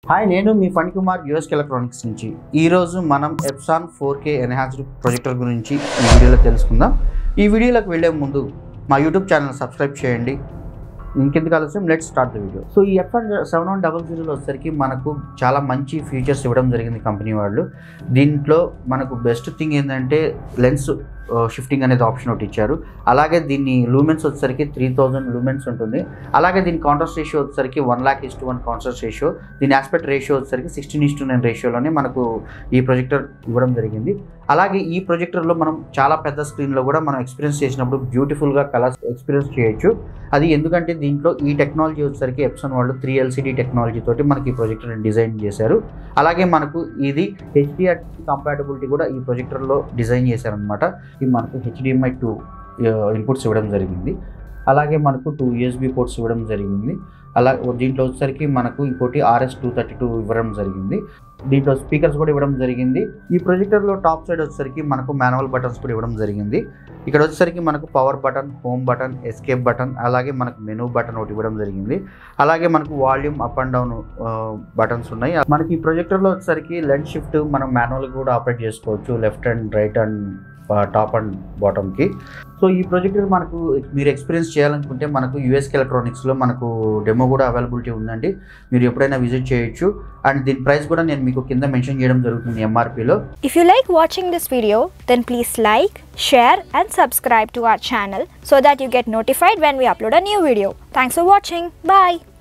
Hi నేను మీ ఫణి కుమార్ యుఎస్కి ఎలక్ట్రానిక్స్ నుంచి ఈరోజు మనం Epson four K enhanced projector గురించి ఈ వీడియోలో తెలుసుకుందాం ఈ వీడియోలోకి వెళ్ళే ముందు మా యూట్యూబ్ ఛానల్ సబ్స్క్రైబ్ చేయండి ఇంకెందుకు ఆలస్యం let start the video so ఈ ఎఫ్ఆర్ సెవెన్ వన్ డబల్ జీరోలో వచ్చేసరికి మనకు చాలా మంచి ఫీచర్స్ ఇవ్వడం జరిగింది కంపెనీ వాళ్ళు దీంట్లో మనకు బెస్ట్ థింగ్ ఏంటంటే లెన్స్ షిఫ్టింగ్ అనేది ఆప్షన్ ఒకటి ఇచ్చారు అలాగే దీన్ని లూమెన్స్ వచ్చేసరికి త్రీ థౌజండ్ లూమెన్స్ ఉంటుంది అలాగే దీని కాంట్రాస్ట్ రేషియో వచ్చేసరికి one lakh is to one contrast ratio దీని ఆస్పెక్ట్ రేషియో వచ్చేసరికి సిక్స్టీన్ ఇస్ టు నైన్ రేషియోలోనే మనకు ఈ ప్రొజెక్టర్ ఇవ్వడం జరిగింది అలాగే ఈ ప్రొజెక్టర్లో మనం చాలా పెద్ద స్క్రీన్లో కూడా మనం ఎక్స్పీరియన్స్ చేసినప్పుడు బ్యూటిఫుల్గా కలర్స్ ఎక్స్పీరియన్స్ చేయొచ్చు అది ఎందుకంటే దీంట్లో ఈ టెక్నాలజీ వచ్చేసరికి ఎప్సన్ వాళ్ళు త్రీ ఎల్సిడి టెక్నాలజీ తోటి మనకి ఈ ప్రొజెక్టర్ డిజైన్ చేశారు అలాగే మనకు ఇది హెచ్డిఆర్ కంపాటబిలిటీ కూడా ఈ ప్రొజెక్టర్లో డిజైన్ చేశారనమాట ఇది మనకు హెచ్డిఎంఐ టూ ఇన్పుట్స్ ఇవ్వడం జరిగింది అలాగే మనకు టూ యూఎస్బి పోర్ట్స్ ఇవ్వడం జరిగింది అలా దీంట్లో వచ్చేసరికి మనకు ఇంకోటి ఆర్ఎస్ టూ థర్టీ టూ ఇవ్వడం జరిగింది దీంట్లో స్పీకర్స్ కూడా ఇవ్వడం జరిగింది ఈ ప్రొజెక్టర్లో టాప్ సైడ్ వచ్చేసరికి మనకు మాన్యువల్ బటన్స్ కూడా ఇవ్వడం జరిగింది ఇక్కడ వచ్చేసరికి మనకు power button home button escape button అలాగే మనకు మెనూ బటన్ ఒకటి ఇవ్వడం జరిగింది అలాగే మనకు volume up and down buttons ఉన్నాయి మనకి ఈ ప్రొజెక్టర్లో వచ్చేసరికి లెన్స్ షిఫ్ట్ మనం మాన్యువల్గా కూడా ఆపరేట్ చేసుకోవచ్చు left and right and top and బాటమ్కి సో ఈ ప్రొజెక్టర్ మనకు మీరు ఎక్స్పీరియన్స్ చేయాలనుకుంటే మనకు యూఎస్కి ఎలక్ట్రానిక్స్లో మనకు డెమో కూడా అవైలబిలిటీ ఉందండి మీరు ఎప్పుడైనా విజిట్ చేయొచ్చు అండ్ దీని ప్రైస్ కూడా నేను మీకు కింద మెన్షన్ చేయడం జరుగుతుంది ఎంఆర్పిలో If you like watching this video, then please like, share, and subscribe to our channel so that you get notified when we upload a new video. Thanks for watching. Bye.